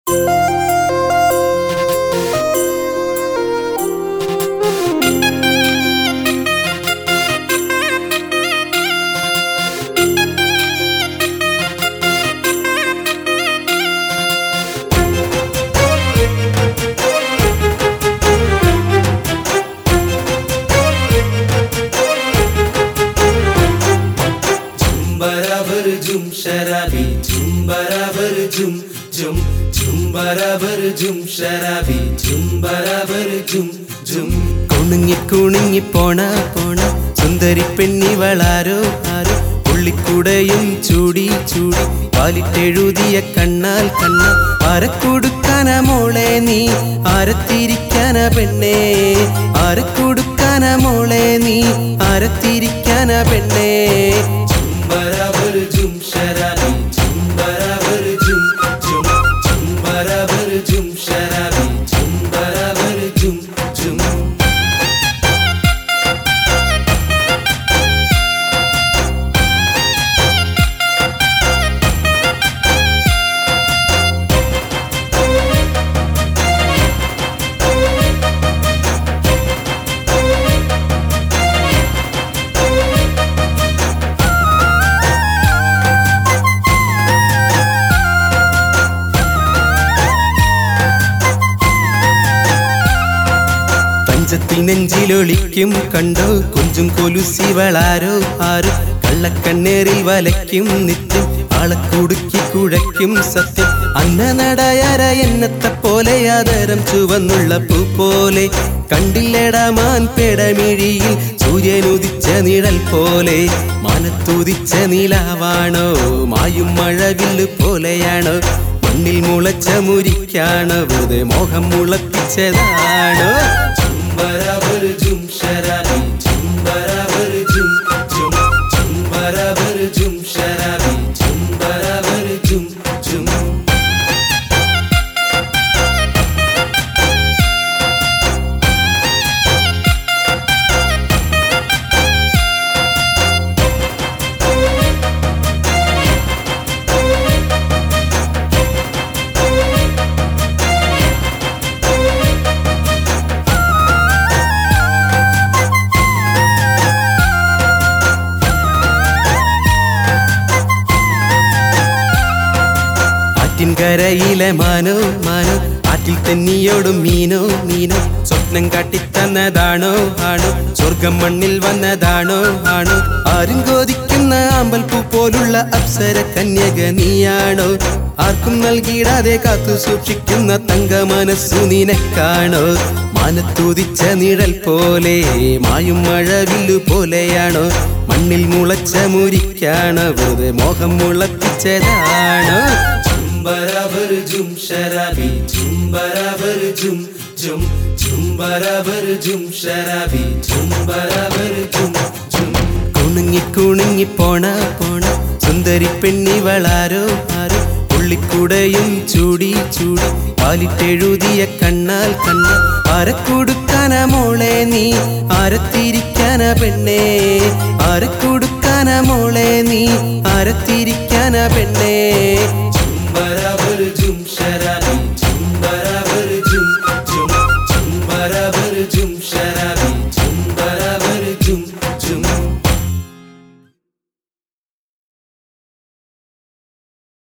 ബരാബർ ജും ശരാബി ജും ബരാബർ ജും ജും ജും ബരാബർ ജും ശരാബി ജും ബരാബർ ജും ജും കുണുങ്ങി കുണുങ്ങി പോണ പോണ സുന്ദരി പെണ്ണിവളാരോ ആരോ പുള്ളിക്കൂടയും ചൂടി ചൂടി പാലിട്ടെഴുതിയ കണ്ണാൽ കണ്ണ ആരക്കൊടുക്കാന മോളെ നീ ആരത്തിരിക്കാന പെണ്ണേ ആരക്കൊടുക്കാന മോളെ നീ ആരത്തിരിക്കാന പെണ്ണേ ജും ബരാബർ ജും ശരാബി ജും ബരാബർ ജും ജും ജും ബരാബർ ജും ശരാബി ജും ബരാബർ ജും ജും പഞ്ചത്തിൽ നെഞ്ചിലൊളിക്കും കണ്ടോ കൊഞ്ചും കൊലുസിവളാരോ ആരോ കള്ളക്കണ്ണേറിൽ വലയ്ക്കും നിത്യം ആളക്കുടുക്കി കുഴയ്ക്കും സത്യം അന്ന നടയര എന്നത്തെ പോലെ ആദരം ചുവന്നുള്ള പൂ പോലെ കണ്ടില്ലടാ മാൻ പെടമിഴിയിൽ സൂര്യനുദിച്ച നിഴൽ പോലെ മാനത്തുദിച്ച നിലാവാണോ മായും മഴവില്ല് പോലെയാണോ മണ്ണിൽ മുളച്ച മുരിക്കാണോ വെറുതെ മോഹം മുളപ്പിച്ചതാണോ ജും ബരാബർ ജും ശരാബി ജും ബരാബർ ജും ജും ജും ബരാബർ ജും ശരാബി ജും ബരാബർ ജും ജും ആറ്റിൻകരയിലെ മാനോ മാനോ ആറ്റിൽ തന്നിയോടും മീനോ മീനോ സ്വപ്നം കാട്ടിത്തന്നതാണോ ആണോ സ്വർഗം മണ്ണിൽ വന്നതാണോ ആണോ ആരും കോതിക്കുന്ന അമ്പൽപ്പൂ പോലുള്ള അപ്സര കന്യക നീയാണോ ആർക്കും നൽകിയിടാതെ കാത്തു സൂക്ഷിക്കുന്ന തങ്ക മനസ്സു നിനക്കാണോ മാനത്തുദിച്ച നിഴൽ പോലെ മായും മഴവില്ലു പോലെയാണോ മണ്ണിൽ മുളച്ച മുരിക്കാണോ വെറുതെ മോഹം മുളപ്പിച്ചതാണോ ജും ബരാബർ ജും ശരാബി ജും ബരാബർ ജും ജും ജും ബരാബർ ജും ശരാബി ജും ബരാബർ ജും ജും കുണുങ്ങി കുണുങ്ങി പോണ പോണ സുന്ദരി പെണ്ണിവളാരോ ആരോ പുള്ളിക്കൂടയും ചൂടി ചൂടി പാലിട്ടെഴുതിയ കണ്ണാൽ കണ്ണ ആരക്കൊടുക്കാന മോളെ നീ ആരത്തിരിക്കാന പെണ്ണേ ആരക്കൊടുക്കാന മോളെ നീ ആരത്തിരിക്കാന പെണ്ണേ